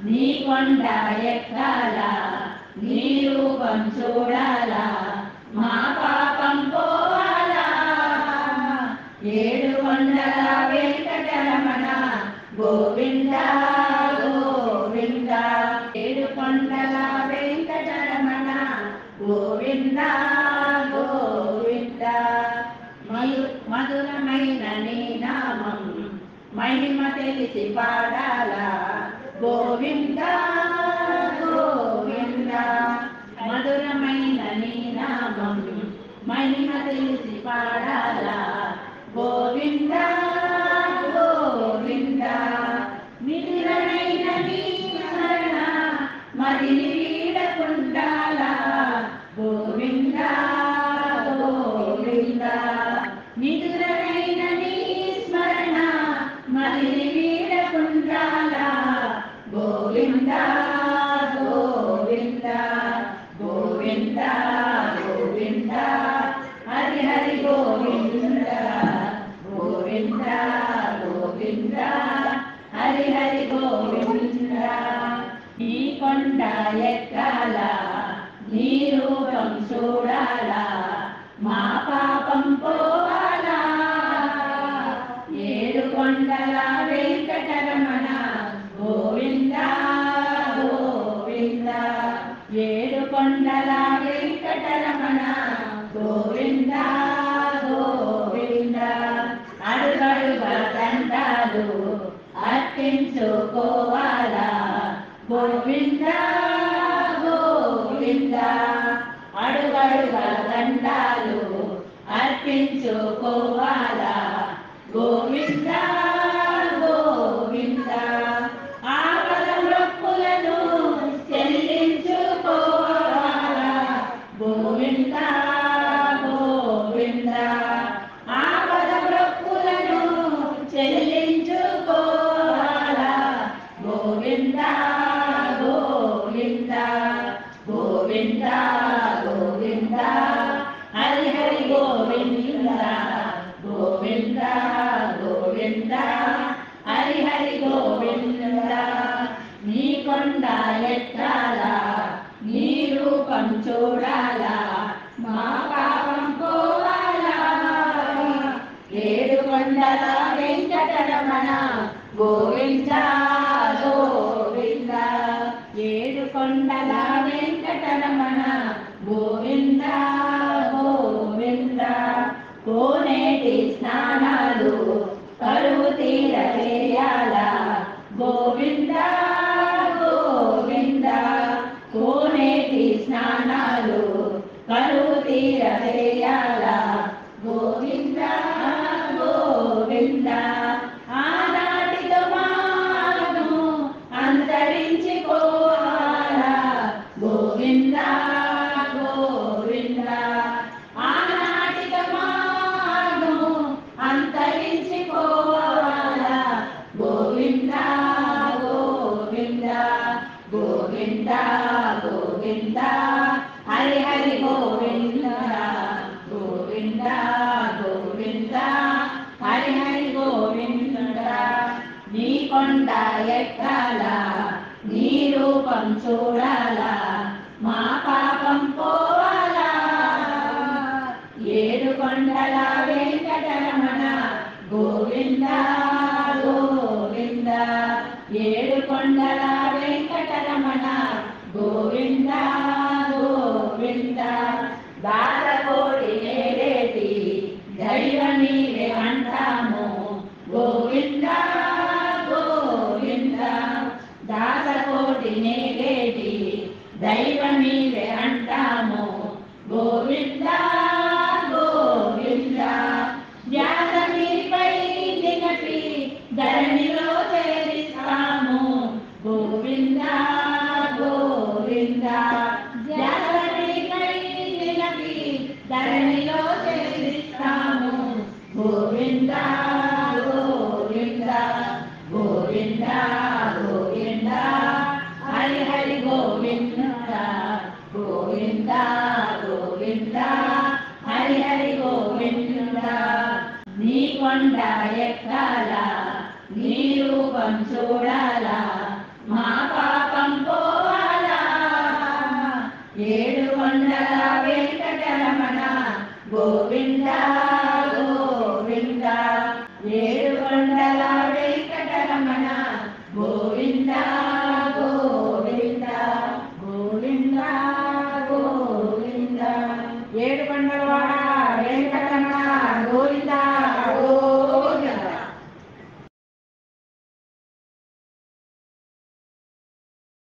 నీ కొండ ఎక్కాల నీ రూపం చూడాలా మా పాపం పోవాలా ఏడు కొండల వెంకటరమణ గోవింద గోవింద ఏడు కొండల వెంకటరమణ గోవింద గోవింద మయు మధురమైన నీ నామం మహిమ తెలిసి పాడాలా గోవింద గోవింద మధురమైన నీ నామం మహిమ తెలిసి పాడాలా గోవింద గోవింద మిథులమైన నీ స్మరణ మదిని వీడకుండాలా గోవింద గోవింద నిదురైన నీ స్మరణ మదిని వీడకుండాలా గోవింద గోవింద గోవింద గోవింద హరి హరి గోవింద గోవింద గోవింద హరి హరి గోవింద నీ కొండ ఎక్కాల నీ రూపం చూడాలా మా పాపం పోవాలా ఏడు కొండల వెంకటరమణ గోవింద గోవింద ఏడు కొండల వెంకటరమణ గోవింద గోవింద అడుగడుగ దండాలు అర్పించుకోవాలా గోవింద గోవింద అడుగడుగ దండాలు అర్పించుకోవాలా గోవింద గోవింద ఆపద మొక్కులను చెల్లించుకోవాలా గోవింద గోవింద ఆపద మొక్కులను చెల్లించుకోవాలా గోవింద గోవింద గోవింద గోవింద హరి హరి గోవింద గోవింద గోవింద హరి హరి గోవింద నీ కొండ ఎక్కాలా నీ రూపం చూడాలా మా పాపం పోవాలా ఏడు కొండల వెంకటరమణ గోవింద గోవింద ఏడు కొండల వెంకటరమణ గోవింద గోవింద కోనేటి స్నానాలు కరువు తీర చేయాల గోవింద గోవింద కోనేటి స్నానాలు కరువు తీర చేయాల గోవింద గోవింద ఆనాటితో మార్గము అంతరించిపోవాలా గోవింద గోవింద ఆనాటితో మార్గము అంతరించిపోవాలా గోవింద గోవింద గోవింద గోవింద హరి హరి గోవింద గోవింద గోవింద హరి హరి గోవింద నీ కొండ ఎక్కాల నీ రూపం చూడాలా మా పాపం పోవాలా ఏడు కొండల వెంకటరమణ గోవింద గోవింద ఏడు కొండల వెంకటరమణ గోవింద గోవింద దారకోటి నేరేటి దైవ నీవే అంటాము గోవింద గోవింద దాసకోటి నేరేటి దైవ నీవే అంటాము గోవింద గోవింద ధ్యాస నీపై దిగటి ధరణిలో చేరిస్తాము గోవింద గోవింద ధ్యాస నీపై దిగటి ధరణిలో చేరిస్తాము గోవింద గోవింద గోవింద గోవింద హరి హరి గోవింద గోవింద గోవింద హరి హరి గోవింద నీ కొండ ఎక్కాల నీ రూపం చూడాలా మా పాప కొండల వెంకటరమణ గోవింద